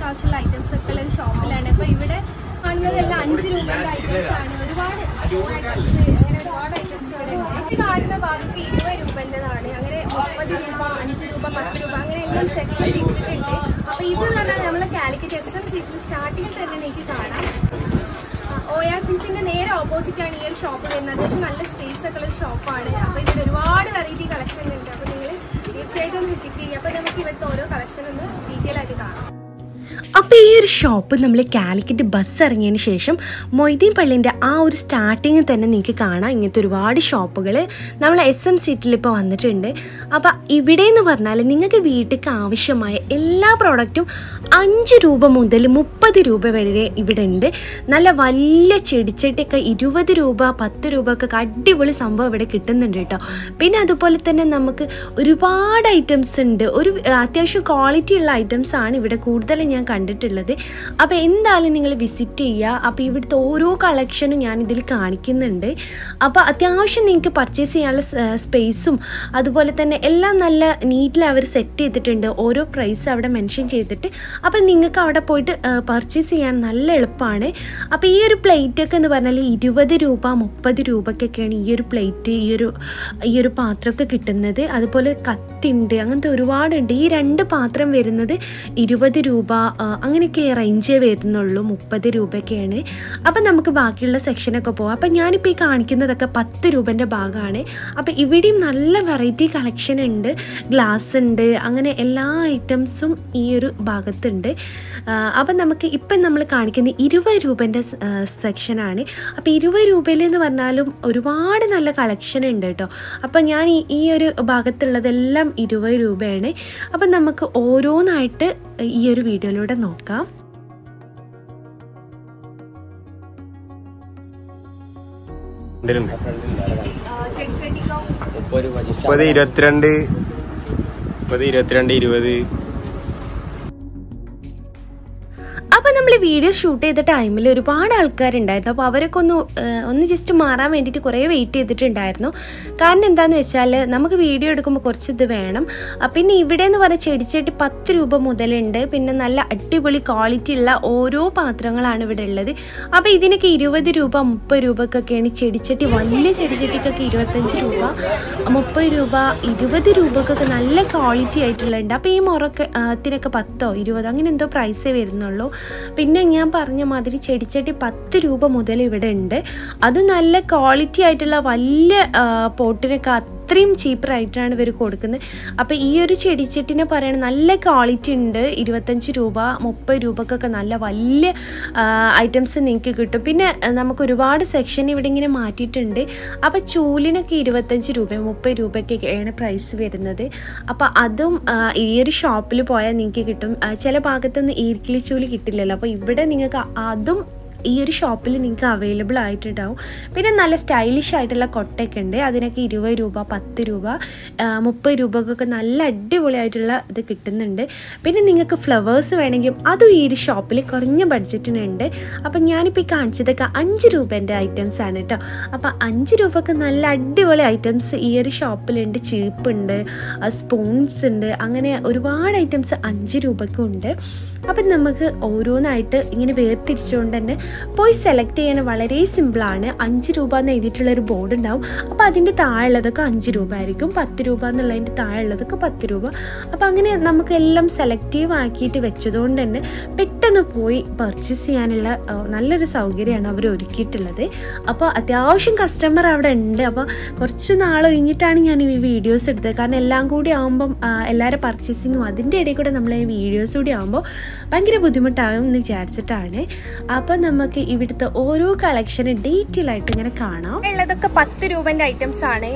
ആവശ്യമുള്ള ഐറ്റംസ് ഒക്കെ ഉള്ള ഒരു ഷോപ്പിലാണ് അപ്പൊ ഇവിടെ കാണുന്നതെല്ലാം അഞ്ച് രൂപയുടെ ഐറ്റംസ് ആണ് ഒരുപാട് ഐറ്റംസ് അങ്ങനെ ഒരുപാട് ഐറ്റംസ് ഇവിടെ ഉണ്ട് ഈ കാണുന്ന ഭാഗത്ത് ഇരുപത് രൂപൻ്റെതാണ് അങ്ങനെ മുപ്പത് രൂപ അഞ്ച് രൂപ പത്ത് രൂപ അങ്ങനെ എല്ലാം സെക്ഷൻ തിരിച്ചിട്ടുണ്ട് അപ്പൊ ഇത് എന്ന് പറഞ്ഞാൽ നമ്മളെ കാലിക്കറ്റ് എസ് എം ഷീറ്റിൽ സ്റ്റാർട്ടിങ്ങിൽ തന്നെ എനിക്ക് കാണാം ഒയാസിസിന്റെ നേരെ ഓപ്പോസിറ്റ് ആണ് ഈ ഒരു ഷോപ്പ് വരുന്നത് അത്യാവശ്യം നല്ല സ്പേസ് ഒക്കെ ഉള്ള ഷോപ്പാണ് അപ്പൊ ഇവിടെ ഒരുപാട് വെറൈറ്റി കളക്ഷൻ ഉണ്ട് അപ്പൊ നിങ്ങൾ തീർച്ചയായിട്ടും ഒന്ന് വിസിറ്റ് ചെയ്യുക അപ്പൊ നമുക്ക് ഇവിടുത്തെ ഓരോ കളക്ഷൻ ഒന്ന് ഡീറ്റെയിൽ ആയിട്ട് കാണാം അപ്പോൾ ഈ ഒരു ഷോപ്പ് നമ്മൾ കാലിക്കറ്റ് ബസ് ഇറങ്ങിയതിന് ശേഷം മൊയ്തീൻ പള്ളിൻ്റെ ആ ഒരു സ്റ്റാർട്ടിങ്ങിൽ തന്നെ നിങ്ങൾക്ക് കാണാം ഇങ്ങനത്തെ ഒരുപാട് ഷോപ്പുകൾ നമ്മൾ എസ് എം സീറ്റിൽ ഇപ്പോൾ വന്നിട്ടുണ്ട് അപ്പോൾ ഇവിടെ എന്ന് പറഞ്ഞാൽ നിങ്ങൾക്ക് വീട്ടിലേക്ക് ആവശ്യമായ എല്ലാ പ്രോഡക്റ്റും അഞ്ച് രൂപ മുതൽ മുപ്പത് രൂപ വരെ ഇവിടെ ഉണ്ട് നല്ല വലിയ ചെടിച്ചട്ടിയൊക്കെ ഇരുപത് രൂപ പത്ത് രൂപ ഒക്കെ അടിപൊളി സംഭവം ഇവിടെ കിട്ടുന്നുണ്ട് കേട്ടോ പിന്നെ അതുപോലെ തന്നെ നമുക്ക് ഒരുപാട് ഐറ്റംസ് ഉണ്ട് ഒരു അത്യാവശ്യം ക്വാളിറ്റി ഉള്ള ഐറ്റംസ് ആണ് ഇവിടെ കൂടുതലും ഞാൻ കണ്ടിട്ടുള്ളത് അപ്പോൾ എന്തായാലും നിങ്ങൾ വിസിറ്റ് ചെയ്യുക അപ്പോൾ ഇവിടുത്തെ ഓരോ കളക്ഷനും ഞാൻ ഇതിൽ കാണിക്കുന്നുണ്ട് അപ്പോൾ അത്യാവശ്യം നിങ്ങൾക്ക് പർച്ചേസ് ചെയ്യാനുള്ള സ്പേസും അതുപോലെ തന്നെ എല്ലാം നല്ല നീറ്റിൽ അവർ സെറ്റ് ചെയ്തിട്ടുണ്ട് ഓരോ പ്രൈസ് അവിടെ മെൻഷൻ ചെയ്തിട്ട് അപ്പോൾ നിങ്ങൾക്ക് അവിടെ പോയിട്ട് പർച്ചേസ് ചെയ്യാൻ നല്ല എളുപ്പമാണ് അപ്പോൾ ഈ ഒരു പ്ലേറ്റ് ഒക്കെ എന്ന് പറഞ്ഞാൽ ഇരുപത് രൂപ മുപ്പത് രൂപക്കൊക്കെയാണ് ഈ ഒരു പ്ലേറ്റ് ഈ ഒരു ഈ ഒരു പാത്രമൊക്കെ കിട്ടുന്നത് അതുപോലെ കത്തിണ്ട് അങ്ങനത്തെ ഒരുപാടുണ്ട് ഈ രണ്ട് പാത്രം വരുന്നത് ഇരുപത് രൂപ ആ, അങ്ങനെയൊക്കെ റേഞ്ചേ വരുന്നുള്ളൂ മുപ്പത് രൂപയൊക്കെയാണ് അപ്പം നമുക്ക് ബാക്കിയുള്ള സെക്ഷനൊക്കെ പോവാം അപ്പം ഞാനിപ്പോൾ ഈ കാണിക്കുന്നതൊക്കെ പത്ത് രൂപൻ്റെ ഭാഗമാണ് അപ്പം ഇവിടെയും നല്ല വെറൈറ്റി കളക്ഷൻ ഉണ്ട് ഗ്ലാസ് ഉണ്ട് അങ്ങനെ എല്ലാ ഐറ്റംസും ഈ ഒരു ഭാഗത്തുണ്ട് ആ, അപ്പം നമുക്ക് ഇപ്പം നമ്മൾ കാണിക്കുന്ന ഇരുപത് രൂപൻ്റെ സെക്ഷനാണ് അപ്പോൾ ഇരുപത് രൂപയിൽ എന്ന് പറഞ്ഞാലും ഒരുപാട് നല്ല കളക്ഷൻ ഉണ്ട് കേട്ടോ അപ്പം ഞാൻ ഈ ഈ ഒരു ഭാഗത്തുള്ളതെല്ലാം ഇരുപത് രൂപയാണ് അപ്പം നമുക്ക് ഓരോന്നായിട്ട് ഈ ഒരു വീഡിയോയിലൂടെ നോക്കാം ഉണ്ട്. ചെടിച്ചട്ടിക്കോ മുപ്പത് ഇരുപത്തിരണ്ട് മുപ്പത് ഇരുപത്തിരണ്ട് ഇരുപത് അപ്പോൾ നമ്മൾ വീഡിയോ ഷൂട്ട് ചെയ്ത ടൈമിൽ ഒരുപാട് ആൾക്കാരുണ്ടായിരുന്നു അപ്പോൾ അവരൊക്കെ ഒന്ന് ഏഹ്, ഒന്ന് ജസ്റ്റ് മാറാൻ വേണ്ടിയിട്ട് കുറേ വെയിറ്റ് ചെയ്തിട്ടുണ്ടായിരുന്നു കാരണം എന്താണെന്ന് വെച്ചാൽ നമുക്ക് വീഡിയോ എടുക്കുമ്പോൾ കുറച്ച് ഇത് വേണം ആ, പിന്നെ ഇവിടെ എന്ന് പറഞ്ഞാൽ ചെടിച്ചട്ടി പത്ത് രൂപ മുതലുണ്ട് പിന്നെ നല്ല അടിപൊളി ക്വാളിറ്റി ഉള്ള ഓരോ പാത്രങ്ങളാണ് ഇവിടെ ഉള്ളത് അപ്പോൾ ഇതിനൊക്കെ ഇരുപത് രൂപ മുപ്പത് രൂപക്കൊക്കെയാണ് ചെടിച്ചട്ടി വലിയ ചെടിച്ചട്ടിക്കൊക്കെ ഇരുപത്തഞ്ച് രൂപ മുപ്പത് രൂപ ഇരുപത് രൂപക്കൊക്കെ നല്ല ക്വാളിറ്റി ആയിട്ടുള്ളുണ്ട് അപ്പോൾ ഈ മുറക്ക് ആ, ത്തിനൊക്കെ പത്തോ ഇരുപതോ അങ്ങനെ എന്തോ പ്രൈസേ വരുന്നുള്ളൂ പിന്നെ ഞാൻ പറഞ്ഞ മാതിരി ചെടിച്ചട്ടി പത്ത് രൂപ മുതൽ ഇവിടെ ഉണ്ട് അത് നല്ല ക്വാളിറ്റി ആയിട്ടുള്ള വലിയ ആ, പോട്ടിനൊക്കെ അത്രയും ചീപ്പറായിട്ടാണ് ഇവർ കൊടുക്കുന്നത് അപ്പോൾ ഈ ഒരു ചെടിച്ചട്ടിനെ പറയണ നല്ല ക്വാളിറ്റി ഉണ്ട് ഇരുപത്തഞ്ച് രൂപ മുപ്പത് രൂപക്കൊക്കെ നല്ല വലിയ ഐറ്റംസ് നിങ്ങൾക്ക് കിട്ടും പിന്നെ ആ, നമുക്ക് ഒരുപാട് സെക്ഷൻ ഇവിടെ ഇങ്ങനെ മാറ്റിയിട്ടുണ്ട് അപ്പോൾ ചൂലിനൊക്കെ ഇരുപത്തഞ്ച് രൂപ മുപ്പത് രൂപയ്ക്കൊക്കെയാണ് പ്രൈസ് വരുന്നത് അപ്പോൾ അതും ആ, ഈ ഒരു ഷോപ്പിൽ പോയാൽ നിങ്ങൾക്ക് കിട്ടും ആ, ചില ഭാഗത്തൊന്നും ഈർക്കിലി ചൂല് കിട്ടില്ലല്ലോ അപ്പോൾ ഇവിടെ നിങ്ങൾക്ക് അതും ഈ ഒരു ഷോപ്പിൽ നിങ്ങൾക്ക് അവൈലബിൾ ആയിട്ടുണ്ടാവും പിന്നെ നല്ല സ്റ്റൈലിഷ് ആയിട്ടുള്ള കൊട്ടയൊക്കെ ഉണ്ട് അതിനൊക്കെ ഇരുപത് രൂപ പത്ത് രൂപ ആ, മുപ്പത് രൂപക്കൊക്കെ നല്ല അടിപൊളിയായിട്ടുള്ള ഇത് കിട്ടുന്നുണ്ട് പിന്നെ നിങ്ങൾക്ക് ഫ്ലവേഴ്സ് വേണമെങ്കിൽ അതും ഈ ഒരു ഷോപ്പിൽ കുറഞ്ഞ ബഡ്ജറ്റിനുണ്ട് അപ്പം ഞാനിപ്പോൾ ഈ കാണിച്ചതൊക്കെ അഞ്ച് രൂപേൻ്റെ ഐറ്റംസ് ആണ് കേട്ടോ അപ്പം അഞ്ച് രൂപക്ക് നല്ല അടിപൊളി ഐറ്റംസ് ഈ ഒരു ഷോപ്പിലുണ്ട് ചീപ്പുണ്ട് സ്പൂൺസ് ഉണ്ട് അങ്ങനെ ഒരുപാട് ഐറ്റംസ് അഞ്ച് രൂപയ്ക്കും ഉണ്ട് അപ്പം നമുക്ക് ഓരോന്നായിട്ട് ഇങ്ങനെ വേർതിരിച്ചുകൊണ്ട് തന്നെ പോയി സെലക്ട് ചെയ്യാൻ വളരെ സിമ്പിളാണ് അഞ്ച് രൂപ എന്ന് എഴുതിയിട്ടുള്ള ഒരു ബോർഡ് ഉണ്ടാവും അപ്പോൾ അതിൻ്റെ താഴെയുള്ളതൊക്കെ അഞ്ച് രൂപ ആയിരിക്കും പത്ത് രൂപ എന്നുള്ളതിൻ്റെ താഴെയുള്ളതൊക്കെ പത്ത് രൂപ അപ്പോൾ അങ്ങനെ നമുക്ക് എല്ലാം സെലക്റ്റീവ് ആക്കിയിട്ട് വെച്ചതുകൊണ്ട് തന്നെ പെട്ടെന്ന് പോയി പർച്ചേസ് ചെയ്യാനുള്ള ആ, നല്ലൊരു സൗകര്യമാണ് അവർ ഒരുക്കിയിട്ടുള്ളത് അപ്പോൾ അത്യാവശ്യം കസ്റ്റമർ അവിടെ ഉണ്ട് അപ്പോൾ കുറച്ച് നാൾ കഴിഞ്ഞിട്ടാണ് ഞാൻ ഈ വീഡിയോസ് എടുത്തത് കാരണം എല്ലാം കൂടി ആകുമ്പം ആ, എല്ലാവരും പർച്ചേസിങ്ങും അതിൻ്റെ ഇടയിൽ കൂടെ നമ്മൾ ഈ വീഡിയോസ് കൂടി ആകുമ്പോൾ ഭയങ്കര ബുദ്ധിമുട്ടാകും എന്ന് വിചാരിച്ചിട്ടാണ് അപ്പോൾ നമുക്ക് ഇവിടുത്തെ ഓരോ കളക്ഷന് ഡീറ്റെയിൽ ആയിട്ട് ഇങ്ങനെ കാണാം ഉള്ളതൊക്കെ പത്ത് രൂപന്റെ ഐറ്റംസ് ആണ്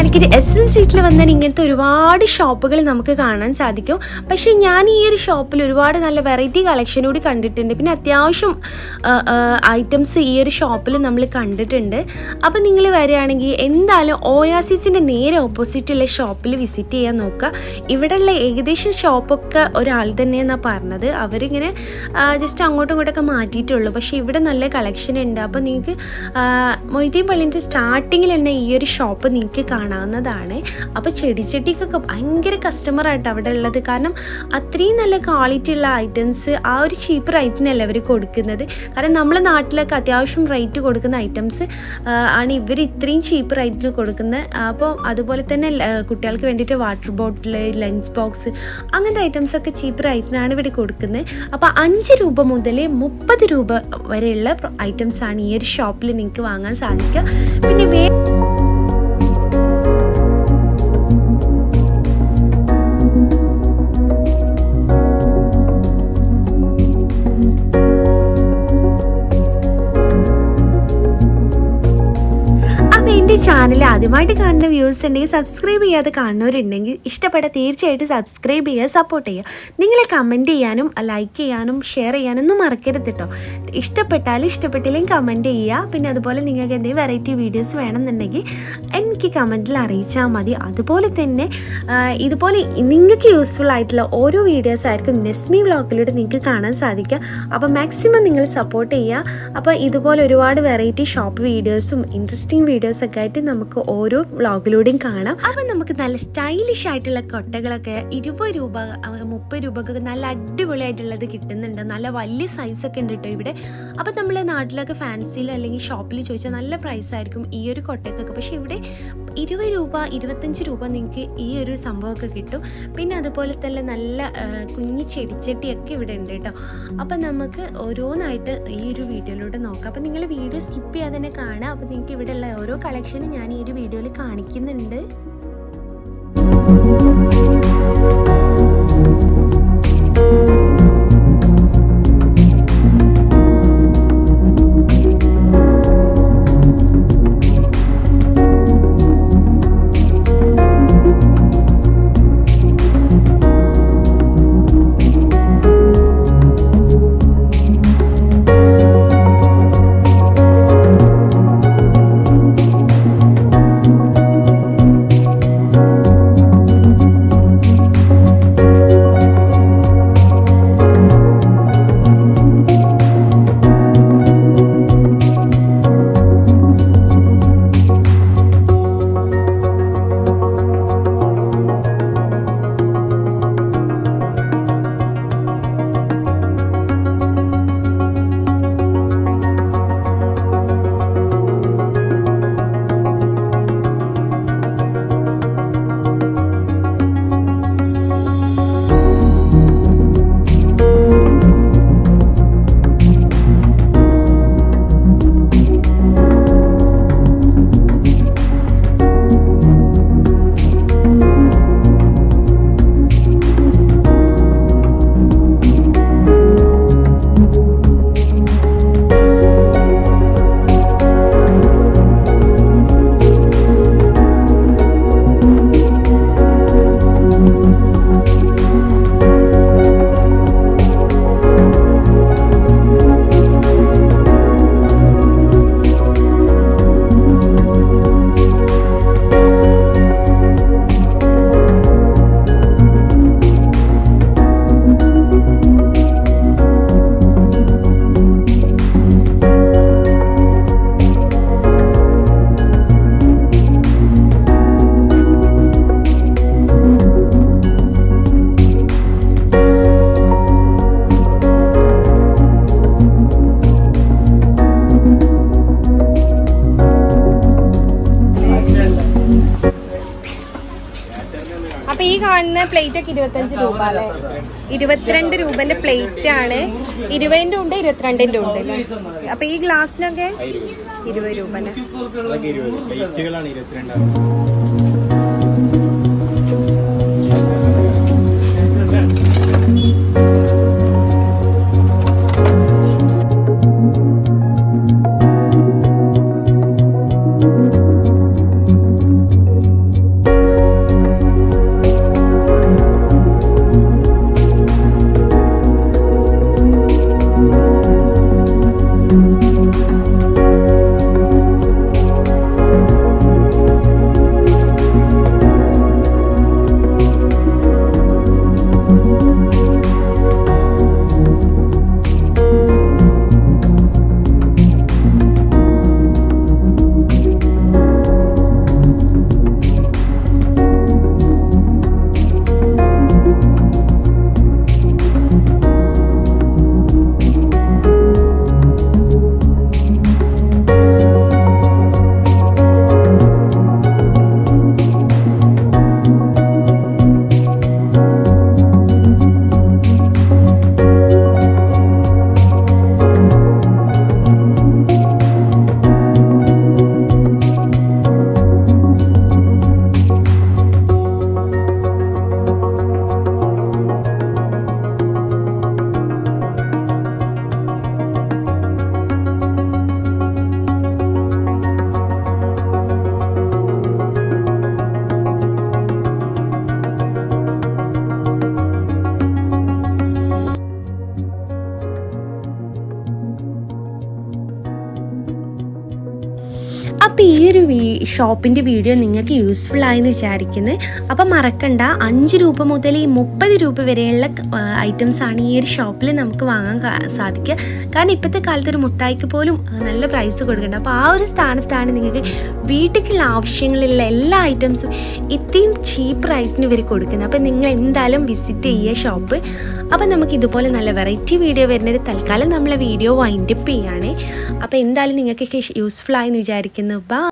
കാലിക്കറ്റ് എസ് എം സ്ട്രീറ്റിൽ വന്നാൽ ഇങ്ങനത്തെ ഒരുപാട് ഷോപ്പുകൾ നമുക്ക് കാണാൻ സാധിക്കും പക്ഷേ ഞാൻ ഈ ഒരു ഷോപ്പിൽ ഒരുപാട് നല്ല വെറൈറ്റി കളക്ഷൻ കൂടി കണ്ടിട്ടുണ്ട് പിന്നെ അത്യാവശ്യം ഐറ്റംസ് ഈ ഒരു ഷോപ്പിൽ നമ്മൾ കണ്ടിട്ടുണ്ട് അപ്പോൾ നിങ്ങൾ വരികയാണെങ്കിൽ എന്തായാലും ഓയാസിസിൻ്റെ നേരെ ഓപ്പോസിറ്റുള്ള ഷോപ്പിൽ വിസിറ്റ് ചെയ്യാൻ നോക്കുക ഇവിടെയുള്ള ഏകദേശം ഷോപ്പൊക്കെ ഒരാൾ തന്നെയെന്നാണ് പറഞ്ഞത് അവരിങ്ങനെ ജസ്റ്റ് അങ്ങോട്ടും ഇങ്ങോട്ടൊക്കെ മാറ്റിയിട്ടുള്ളൂ പക്ഷേ ഇവിടെ നല്ല കളക്ഷൻ ഉണ്ട് അപ്പോൾ നിങ്ങൾക്ക് മൊയ്തീൻ പള്ളിൻ്റെ സ്റ്റാർട്ടിങ്ങിൽ തന്നെ ഈ ഒരു ഷോപ്പ് നിങ്ങൾക്ക് കാണാവുന്നതാണ് അപ്പോൾ ചെടിച്ചട്ടിക്കൊക്കെ ഭയങ്കര കസ്റ്റമറായിട്ട് അവിടെ ഉള്ളത് കാരണം അത്രയും നല്ല ക്വാളിറ്റി ഉള്ള ഐറ്റംസ് ആ ഒരു ചീപ്പ് റേറ്റിനല്ല അവർ കൊടുക്കുന്നത് കാരണം നമ്മളെ നാട്ടിലൊക്കെ അത്യാവശ്യം റേറ്റ് കൊടുക്കുന്ന ഐറ്റംസ് ആണ് ഇവർ ഇത്രയും ചീപ്പ് റേറ്റിന് കൊടുക്കുന്നത് അപ്പോൾ അതുപോലെ തന്നെ ല- കുട്ടികൾക്ക് വേണ്ടിയിട്ട് വാട്ടർ ബോട്ടിൽ ലഞ്ച് ബോക്സ് അങ്ങനത്തെ ഐറ്റംസ് ഒക്കെ ചീപ്പ് റേറ്റിനാണ് ഇവിടെ കൊടുക്കുന്നത് അപ്പോൾ അഞ്ച് രൂപ മുതൽ മുപ്പത് രൂപ വരെയുള്ള ഐറ്റംസ് ആണ് ഈ ഒരു ഷോപ്പിൽ നിങ്ങൾക്ക് വാങ്ങാൻ സാധിക്കുക പിന്നെ വേ അപ്പോൾ എൻ്റെ ചാനൽ ആദ്യമായിട്ട് കാണുന്ന വ്യൂസ് ഉണ്ടെങ്കിൽ സബ്സ്ക്രൈബ് ചെയ്യാതെ കാണുന്നവരുണ്ടെങ്കിൽ ഇഷ്ടപ്പെട്ട തീർച്ചയായിട്ടും സബ്സ്ക്രൈബ് ചെയ്യുക സപ്പോർട്ട് ചെയ്യുക നിങ്ങളെ കമൻറ്റ് ചെയ്യാനും ലൈക്ക് ചെയ്യാനും ഷെയർ ചെയ്യാനൊന്നും മറക്കരുത് കേട്ടോ ഇഷ്ടപ്പെട്ടാലും ഇഷ്ടപ്പെട്ടില്ലെങ്കിൽ കമൻറ്റ് ചെയ്യുക പിന്നെ അതുപോലെ നിങ്ങൾക്ക് എന്തെങ്കിലും വെറൈറ്റി വീഡിയോസ് വേണമെന്നുണ്ടെങ്കിൽ എനിക്ക് കമൻറ്റിൽ അറിയിച്ചാൽ മതി അതുപോലെ തന്നെ ആ, ഇതുപോലെ നിങ്ങൾക്ക് യൂസ്ഫുൾ ആയിട്ടുള്ള ഓരോ വീഡിയോസ് ആയിരിക്കും നെസ്മി വ്ളോഗിലൂടെ നിങ്ങൾക്ക് കാണാൻ സാധിക്കുക അപ്പോൾ മാക്സിമം നിങ്ങൾ സപ്പോർട്ട് ചെയ്യുക അപ്പോൾ ഇതുപോലെ ഒരുപാട് വെറൈറ്റി ഷോപ്പ് വീഡിയോസും ഇൻട്രസ്റ്റിംഗ് വീഡിയോസ് ഒക്കെ ആയിട്ട് നമുക്ക് ഓരോ വ്ളോഗിലൂടെയും കാണാം അപ്പം നമുക്ക് നല്ല സ്റ്റൈലിഷ് ആയിട്ടുള്ള കൊട്ടകളൊക്കെ ഇരുപത് രൂപ അഹ് മുപ്പത് രൂപക്കൊക്കെ നല്ല അടിപൊളിയായിട്ടുള്ളത് കിട്ടുന്നുണ്ട് നല്ല വലിയ സൈസൊക്കെ ഉണ്ട് കേട്ടോ ഇവിടെ അപ്പം നമ്മൾ നാട്ടിലൊക്കെ ഫാൻസിയിൽ അല്ലെങ്കിൽ ഷോപ്പിൽ ചോദിച്ചാൽ നല്ല പ്രൈസ് ആയിരിക്കും ഈ ഒരു കൊട്ടയ്ക്കൊക്കെ പക്ഷേ ഇവിടെ ഇരുപത് രൂപ ഇരുപത്തഞ്ച് രൂപ നിങ്ങൾക്ക് ഈ ഒരു സംഭവമൊക്കെ കിട്ടും പിന്നെ അതുപോലെ തന്നെ നല്ല ആ, കുഞ്ഞി ചെടിച്ചട്ടിയൊക്കെ ഇവിടെ ഉണ്ട് കേട്ടോ അപ്പം നമുക്ക് ഓരോന്നായിട്ട് ഈ ഒരു വീഡിയോയിലൂടെ നോക്കാം അപ്പം നിങ്ങൾ വീഡിയോ സ്കിപ്പ് ചെയ്യാതെ തന്നെ കാണാം അപ്പം നിങ്ങൾക്ക് ഇവിടെയുള്ള ഓരോ കളക്ഷനും ഞാൻ ഈ ഒരു വീഡിയോയിൽ കാണിക്കുന്നുണ്ട് അപ്പൊ ഈ കാണുന്ന പ്ലേറ്റ് ഒക്കെ ഇരുപത്തഞ്ച് രൂപ അല്ലെ ഇരുപത്തിരണ്ട് രൂപന്റെ പ്ലേറ്റ് ആണ് ഇരുപതിന്റെ ഉണ്ട് ഇരുപത്തിരണ്ടിന്റെ ഉണ്ട് അല്ലേ അപ്പൊ ഈ ഗ്ലാസ്സിനൊക്കെ ഇരുപത് രൂപ അല്ലേ അതൊക്കെ ഇരുപത് പ്ലേറ്റുകളാണ് ഇരുപത്തിരണ്ടാണ് ഷോപ്പിൻ്റെ വീഡിയോ നിങ്ങൾക്ക് യൂസ്ഫുൾ ആയെന്ന് വിചാരിക്കുന്നത് അപ്പം മറക്കണ്ട അഞ്ച് രൂപ മുതൽ ഈ മുപ്പത് രൂപ വരെയുള്ള ഐറ്റംസ് ആണ് ഈ ഒരു ഷോപ്പിൽ നമുക്ക് വാങ്ങാൻ കാ- സാധിക്കുക കാരണം ഇപ്പോഴത്തെ കാലത്ത് ഒരു മുട്ടായിക്ക് പോലും ആ, നല്ല പ്രൈസ് കൊടുക്കുന്നുണ്ട് അപ്പോൾ ആ ഒരു സ്ഥാനത്താണ് നിങ്ങൾക്ക് വീട്ടിലേക്കുള്ള ആവശ്യങ്ങളുള്ള എല്ലാ ഐറ്റംസും ഇത്രയും ചീപ്പ് റേറ്റിന് ഇവർ കൊടുക്കുന്നത് അപ്പോൾ നിങ്ങൾ എന്തായാലും വിസിറ്റ് ചെയ്യുക ഷോപ്പ് അപ്പോൾ നമുക്ക് ഇതുപോലെ നല്ല വെറൈറ്റി വീഡിയോ വരുന്നത് തൽക്കാലം നമ്മളെ വീഡിയോ വൈൻഡപ്പ് ചെയ്യുകയാണ് അപ്പോൾ എന്തായാലും നിങ്ങൾക്കൊക്കെ യൂസ്ഫുൾ ആയെന്ന് വിചാരിക്കുന്നു ബാ